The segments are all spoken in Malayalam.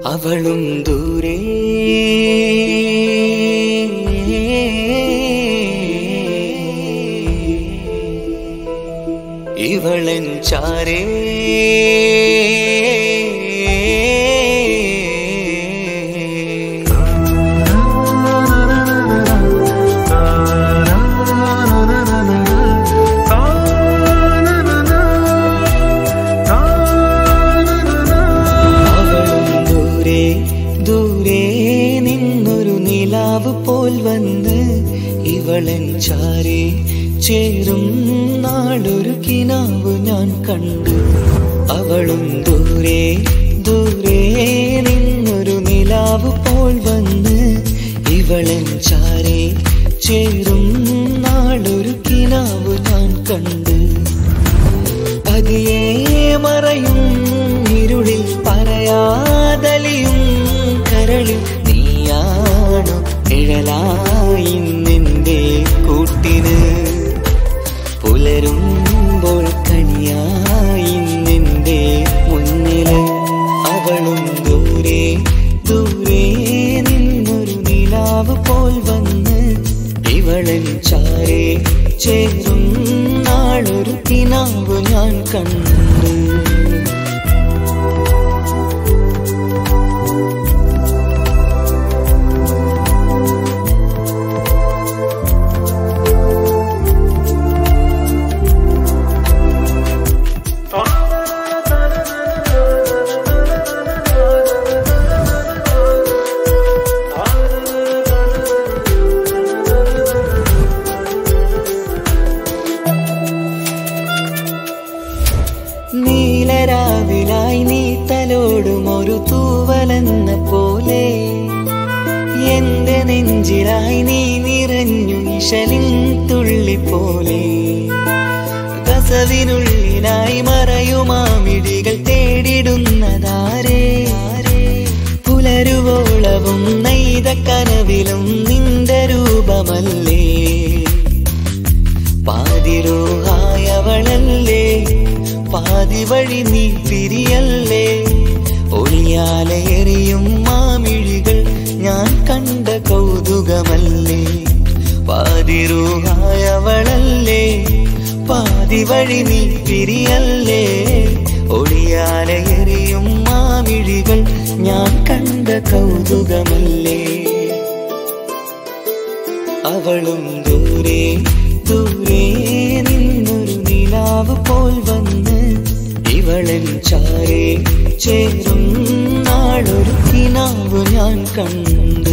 അവളും ദൂരെ ഇവളൻ ചാരേ അവളും ദൂരെ ദൂരെ നിന്നൊരു നിലാവ് പോൽ വന്ന് ഇവളൻ ചാരി ചേരും നാടൊരു കിനാവ് ഞാൻ കണ്ടു അവളും ദൂരെ ദൂരെ നിന്നൊരു നിലാവ് പോൽ വന്ന് ഇവളൻ ചാരി ചേരും നാടൊരു കിനാവ് ഞാൻ കണ്ടു പതിയെ മറയും ഇരുളിൽ പറയാതലിയും കരളിൽ നീയാണു നിഴലായി നിന്റെ കൂട്ടിന് പുലരുമ്പോൾ കണിയായി നിന്റെ മുന്നില് അവളും ദൂരെ ദൂരെ നിന്നൊരു നിലാവ് പോൽ വന്ന് ഇവളൻ ചാരെ ചേരും നാളൊരു കിനാവ് ഞാൻ കണ്ടു നീലരാവിലായി നീ തലോടും ഒരു തൂവലെന്ന പോലെ എന്റെ നെഞ്ചിലായി നീ നിറഞ്ഞു ഇശലിൻ തുള്ളി പോലെ കസവിനുള്ളിലായി മറയുമാമിടികൾ തേടിടുന്നതാരേ പുലരുവോളവും നെയ്ത കനവിലും നിന്റെ രൂപമല്ലേ പാതിരോഹായവളല്ലേ പാതി വഴി നീ പിരിയല്ലേ ഒളിയാലെ എറിയും മാമിഴികൾ ഞാൻ കണ്ട കൗതുകമല്ലേ പാതിരൂഹായവളല്ലേ പാതി വഴി നീ പിരിയല്ലേ ഒളിയാലെ എറിയും മാമിഴികൾ ഞാൻ കണ്ട കൗതുകമല്ലേ അവളും ദൂരെ ദൂരെ നിന്നൊരു നിലാവ് പോൽ വന്ന് ഇവളൻ ചാരെ ചേരും നാളൊരു കിനാവ് ഞാൻ കണ്ടു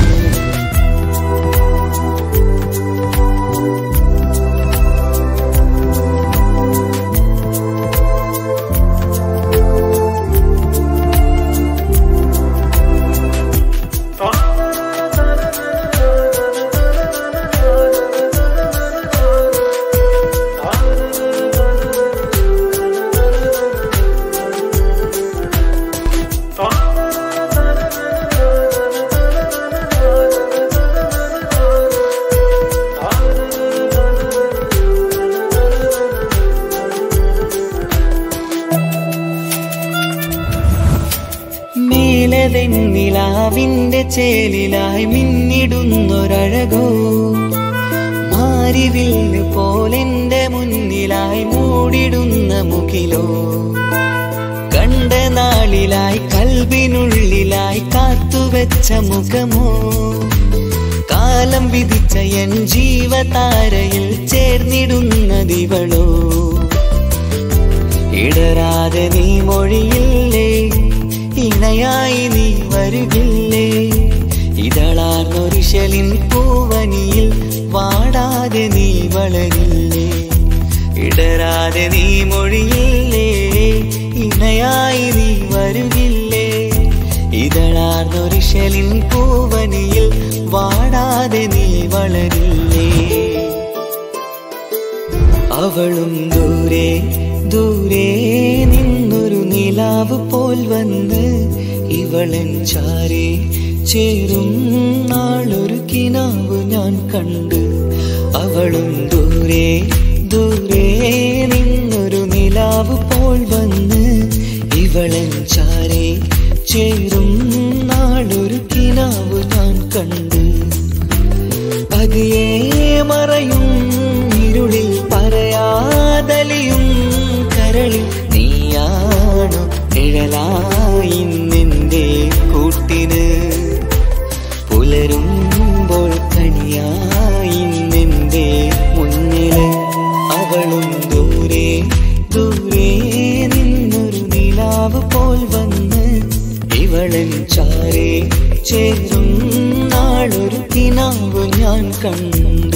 മേലതെന്നിലാവിന്റെ ചേലിലായി മിന്നിടുന്നൊരഴകോ മാരിവില്ല് പോലെന്റെ മുന്നിലായി മൂടിടുന്ന മുകിലോ കണ്ട നാളിലായി കൽവിനുള്ളിലായി കാത്തുവെച്ച മുഖമോ കാലം വിധിച്ച എൻ ജീവതാരയിൽ ചേർന്നിടുന്നതിവളോ ഇടരാതെ നീ മൊഴിയില്ലേ ഇണയായി നീ വരുകില്ലേ ഇതളാർന്നൊരിശലിൻ പൂവനിയിൽ വാടാതെ നീ വളരില്ലേ ഇടരാതെ നീ മൊഴിയില്ലേ ഇണയായി നീ വരുകില്ലേ ഇതളാർന്നൊരിശലിൻ പൂവനിയിൽ വാടാതെ നീ വളരില്ലേ അവളും ദൂരെ ദൂരെ നിന്നൊരു നിലാവ് പോൽ വന്ന് ഇവളൻ ചാരി ചേരും നാളൊരു കിനാവ് ഞാൻ കണ്ടു അവളും ദൂരെ ദൂരെ നിന്നൊരു നിലാവ് പോൽ വന്ന് ഇവളൻ ചാരി ചേരും നാളൊരു കിനാവ് ഞാൻ കണ്ട് പതിയെ മറയും ഇരുളിൽ പറയാതലിയും കരളിൽ നീയാണു നിഴലായി നിന്റെ കൂട്ടിന് പുലരുമ്പോൾ കണിയായി നിന്റെ മുന്നില് അവളും ദൂരെ ദൂരെ നിന്നൊരു നിലാവ് പോൽ വന്ന് ഇവളൻ ചാരെ ചേരും നാളൊരു കിനാവ് ഞാൻ കണ്ട്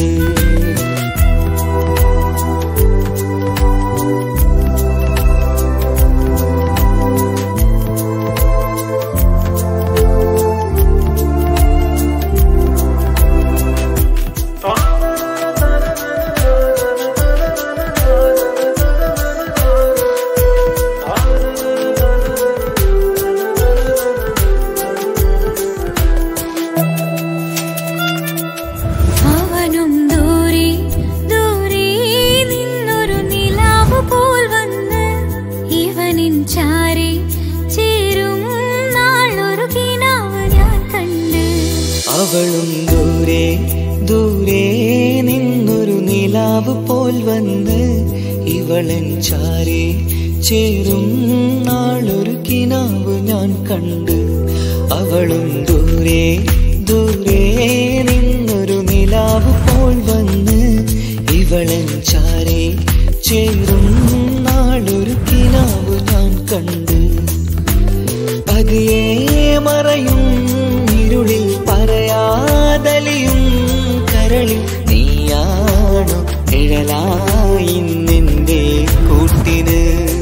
അവനും ദൂരെ ദൂരെ നിന്നൊരു നിലാവ് പോൽ വന്ന് ഇവനിൻ ചാരി ചേരും നാളൊരു കിനാവ് ഞാൻ കണ്ട് അവളും ദൂരെ ദൂരെ നിന്നൊരു നിലാവ് പോൽ വന്ന് ഇവളൻ ചാരി ചേരും നാളൊരു കിനാവ് ഞാൻ കണ്ട് അവളും ദൂരെ ദൂരെ നിന്നൊരു നിലാവ് പോൽ വന്ന് ഇവളൻ ചാരി ചേരും നാളൊരു കിനാവ് ഞാൻ കണ്ട് പതിയെ മറയും ഇരുളിൽ പറയാതലിയും കരളിൽ നീയാണു നിഴലായി നിന്റെ കൂട്ടിന്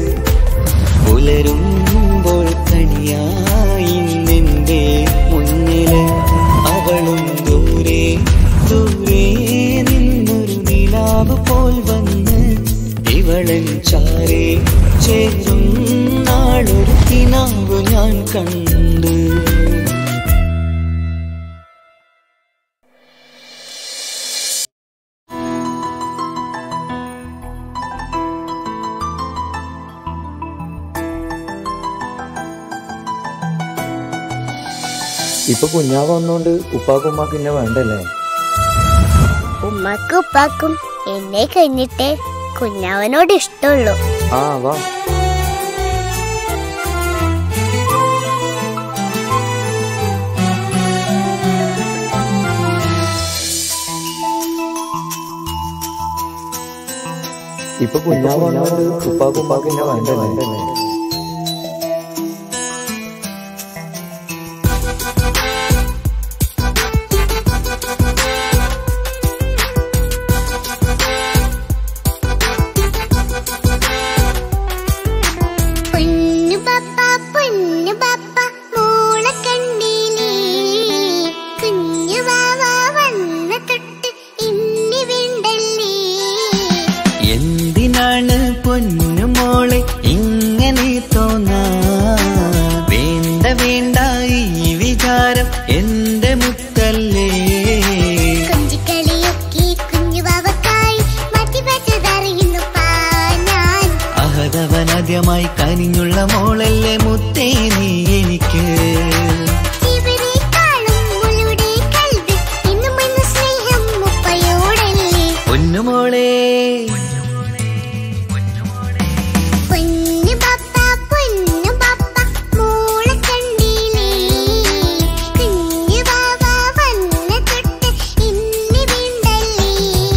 പുലരുമ്പോൾ കണിയായി നിന്റെ മുന്നില് അവളും ദൂരെ ദൂരെ നിന്നൊരു നിലാവ് പോൽ വന്ന് ഇവളൻ ചാരെ ചേരും നാളൊരു കിനാവ് ഞാൻ കണ്ട് ഇപ്പൊ കുഞ്ഞാവ് വന്നോണ്ട് ഉപ്പാക്കും ഉമ്മാക്കും എന്നെ വേണ്ടല്ലേ ഉമ്മക്കും ഉപ്പാക്കും എന്നെ കഴിഞ്ഞിട്ടേ കുഞ്ഞാവനോട് ഇഷ്ടമുള്ളൂ ആ വാ ഇപ്പൊ കുഞ്ഞാവ് വന്നോണ്ട് ഉപ്പാക്കും ഉമ്മാക്കും എന്നെ വേണ്ടല്ലേ പൊന്നു പപ്പ പൊന്നു പപ്പ മോളെ കണ്ടീനേ കുഞ്ഞു വാവ വന്ന തൊട്ട് ഇന്നി വേണ്ടല്ലേ എന്തിനാണ് പൊന്നു മോളെ ഇങ്ങനെ തോന്നാ വേണ്ട വേണ്ട ഈ വിചാരം എന്റെ മുത്തല്ലേ കൊഞ്ചിക്കളിയൊക്കെ കുഞ്ഞു വാവക്കായി മാറ്റി വെച്ചതറിയുന്നു പാനാൻ അഹതവനാദ്യമായി കനിഞ്ഞുള്ള മോളല്ലേ മുത്തേ നീ എനിക്ക് ഇവരെക്കാളും മുളുടെ കൽവിൽ ഇന്നും ഇന്ന് സ്നേഹം മുപ്പയോടല്ലേ പൊന്നുമോളെ പൊന്നു പപ്പ പൊന്നു പപ്പ മോളെ കണ്ടീലേ കുഞ്ഞു വാവ വന്ന തൊട്ട് ഇന്നി വീണ്ടല്ലേ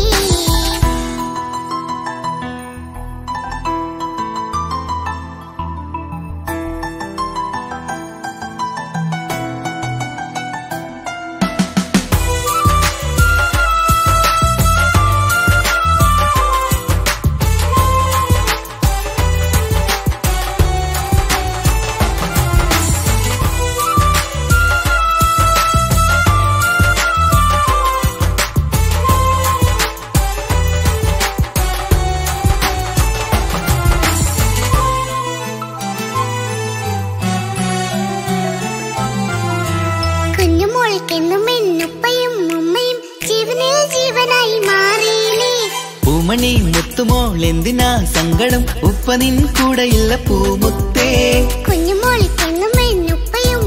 കുഞ്ഞുമോൾക്കെന്നും എന്നുപ്പയും ഉമ്മയും ജീവനിൽ ജീവനായി മാറിയില്ലേ പൂമണി മുത്തുമോൾ എന്തിനാ സങ്കടം ഉപ്പ നിൻ കൂടെയില്ല പൂമുത്തേ കുഞ്ഞുമോൾക്കെന്നും എന്നുപ്പയും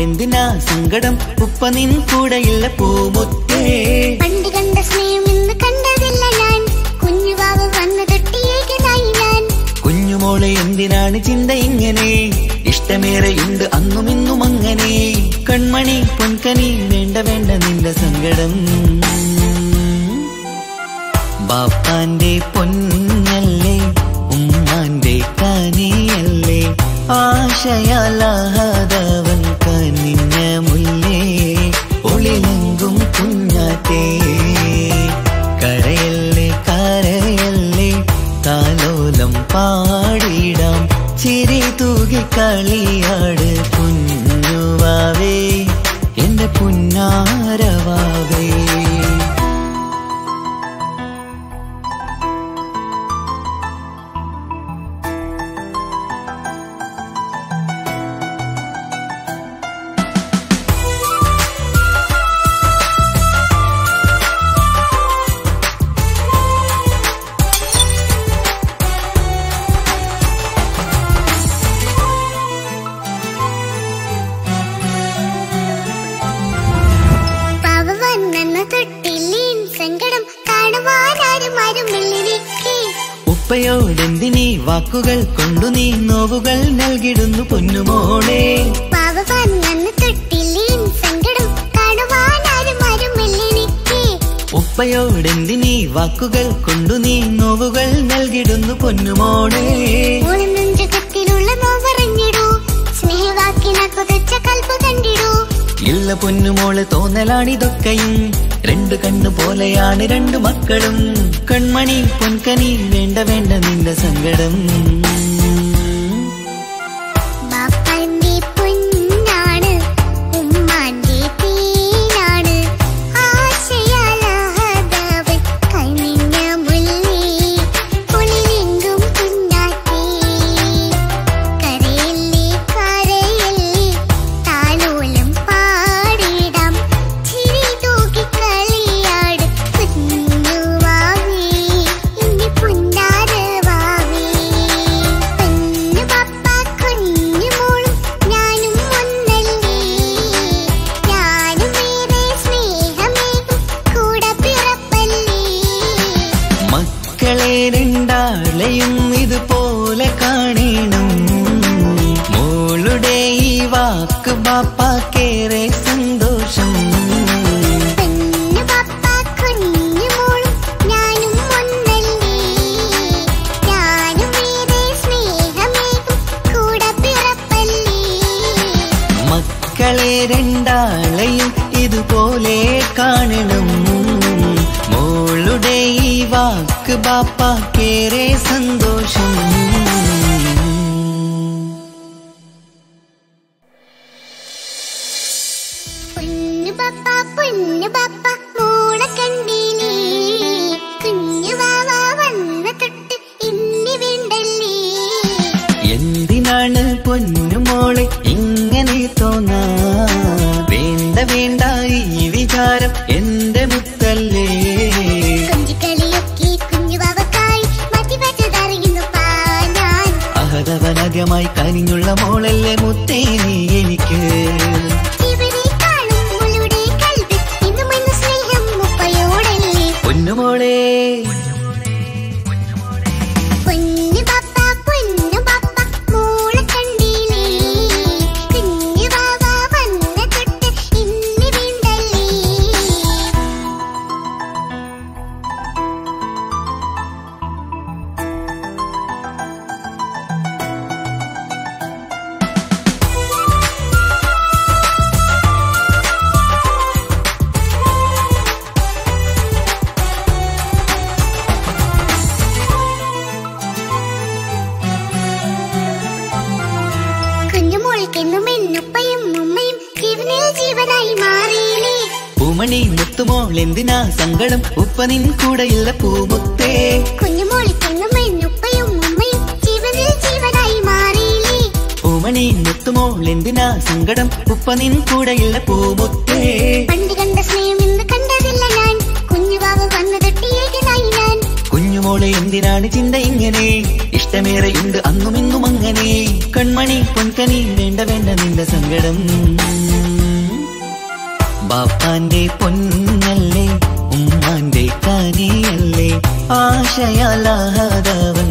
കുഞ്ഞുമോളെന്തിനാ സങ്കടം ഉപ്പ നിൻ കൂടെയില്ല പൂമുത്തേ പണ്ട് കണ്ട സ്നേഹം ഇന്ന് കണ്ടതില്ല ഞാൻ കുഞ്ഞുവാവ് വന്ന് തൊട്ടിയേകനായി ഞാൻ കുഞ്ഞുമോളെ എന്തിനാണ് ചിന്ത ഇങ്ങനെ ഇഷ്ടമേറെയുണ്ട് അന്നും ഇന്നും അങ്ങനെ കൺമണി പൊൻകനി വേണ്ട വേണ്ട നിന്റെ സങ്കടം ബാപ്പാന്റെ പൊന്നല്ലേ ഉമ്മാന്റെ കനിയല്ലേ ആശയാലാഹതവൻ കനിഞ്ഞ മുല്ലേ ഒളിലെങ്കും കുഞ്ഞാറ്റേ കരയല്ലേ കരയല്ലേ താലോലം പാടിടാം ചിരി തൂകി കളിയാട് കുഞ്ഞുവാവേ എന്റെ പുന്നാരവാവേ പാവ വന്നെന്ന തൊട്ടില്ലേൻ സങ്കടം കാണുവാനാരും ആരുമില്ലിരിക്കെ ഉപ്പയോടെന്തിനീ വാക്കുകൾ കൊണ്ടു നീ നോവുകൾ നൽകിടുന്നു പൊന്നുമോളെ പാവ വന്നെന്ന തൊട്ടില്ലേൻ സങ്കടം കാണുവാനാരും ആരുമില്ലിരിക്കെ ഉപ്പയോടെന്തിനീ വാക്കുകൾ കൊണ്ടു നീ നോവുകൾ നൽകിടുന്നു പൊന്നുമോളെ നെഞ്ചകത്തിലുള്ള നോവറിഞ്ഞിടൂ സ്നേഹവാക്കിന കൊതച്ച കൽപ്പ് കണ്ടിടൂ ഇല്ല പൊന്നുമോള് തോന്നലാണിതൊക്കെയും രണ്ടു കണ്ണു പോലെയാണ് രണ്ടു മക്കളും കൺമണി പൊൻകനി വേണ്ട വേണ്ട നിന്റെ സങ്കടം ബാപ്പന്റെ പൊന്നാണ് ഉമ്മാന്റെ തീനാണ് ആശയാലാഹതവൻ കൈനിഞ്ഞ മുല്ലി കുളിലെങ്കും കുഞ്ഞാറ്റേ കരയല്ലേ കരയല്ലേ താലോലം പാടിടാം ചിരി തൂക്കി കളിയാട് കുഞ്ഞുവാവേ എന്റെ പുന്നാരവാവേ പൊന്നു പപ്പ കുഞ്ഞു മോളും ഞാനും ഒന്നല്ലേ ഞാനും വേറെ സ്നേഹമേകും കൂടെ പിറപ്പല്ലേ മക്കളെ രണ്ടാളെയും ഇതുപോലെ കാണണം മോളുടെ ഈ വാക്ക് ബാപ്പാക്കേറെ സന്തോഷം പൊന്നു പപ്പ കുഞ്ഞു മോളും ഞാനും ഒന്നല്ലേ ഞാനും വേറെ സ്നേഹമേകും കൂടെ പിറപ്പല്ലേ മക്കളെ രണ്ടാളെയും ഇതുപോലെ കാണണം മോളുടെ ഈ വാക്ക് ബാപ്പാക്കേറെ സന്തോഷം പൊന്നു പപ്പ പൊന്നു പപ്പ മോളെ കണ്ടീലേ കുഞ്ഞു വാവ വന്ന തൊട്ട് ഇന്നി വേണ്ടല്ലേ എന്തിനാണ് പൊന്നുമോളെ ഇങ്ങനെ തോന്നാ വേണ്ട വേണ്ട ഈ വിചാരം എന്റെ മുത്തല്ലേ കൊഞ്ചിക്കളിയൊക്കെ കുഞ്ഞു വാവക്കായി മാറ്റി വെച്ചതറിയുന്നു പാഞ്ഞാൻ അഹതവനാദ്യമായി കനിഞ്ഞുള്ള മോളല്ലേ മുത്തേ നീ എനിക്ക് ഇവരെ കാണും മുളുടെ കൽവിൽ ഇന്നും ഇന്ന് സ്നേഹം മുപ്പയോടല്ലേ പൊന്നുമോളെ പൊന്നു പപ്പ പൊന്നു പപ്പ മോളെ കണ്ടീലേ കുഞ്ഞു വാവ വന്ന തൊട്ട് ഇന്നി വീണ്ടല്ലേ കുഞ്ഞുമോൾക്കെന്നും എന്നുപ്പയും ഉമ്മയും ജീവനിൽ ജീവനായി മാറിയില്ലേ പൂമണി മുത്തുമോൾ എന്തിനാ സങ്കടം ഉപ്പ നിൻ കൂടെയില്ല പൂമുത്തേ കുഞ്ഞുമോൾക്കെന്നും എന്നുപ്പയും ഉമ്മയും ജീവനിൽ ജീവനായി മാറിയില്ലേ പൂമണി മുത്തുമോൾ എന്തിനാ സങ്കടം ഉപ്പ നിൻ കൂടെയില്ല പൂമുത്തേ പണ്ട് കണ്ട സ്നേഹം ഇന്ന് കണ്ടതില്ല ഞാൻ കുഞ്ഞുവാവ് വന്നു തൊട്ടിയേകനായി ഞാൻ കുഞ്ഞുമോളെ എന്തിനാണ് ചിന്ത ഇങ്ങനെ ഇഷ്ടമേറെയുണ്ട് അന്നും ഇന്നും അങ്ങനെ കൺമണി പൊൻകനി വേണ്ട വേണ്ട നിന്റെ സങ്കടം ബാപ്പാന്റെ പൊന്നല്ലേ ഉമ്മാന്റെ കനിയല്ലേ ആശയാലാഹതവ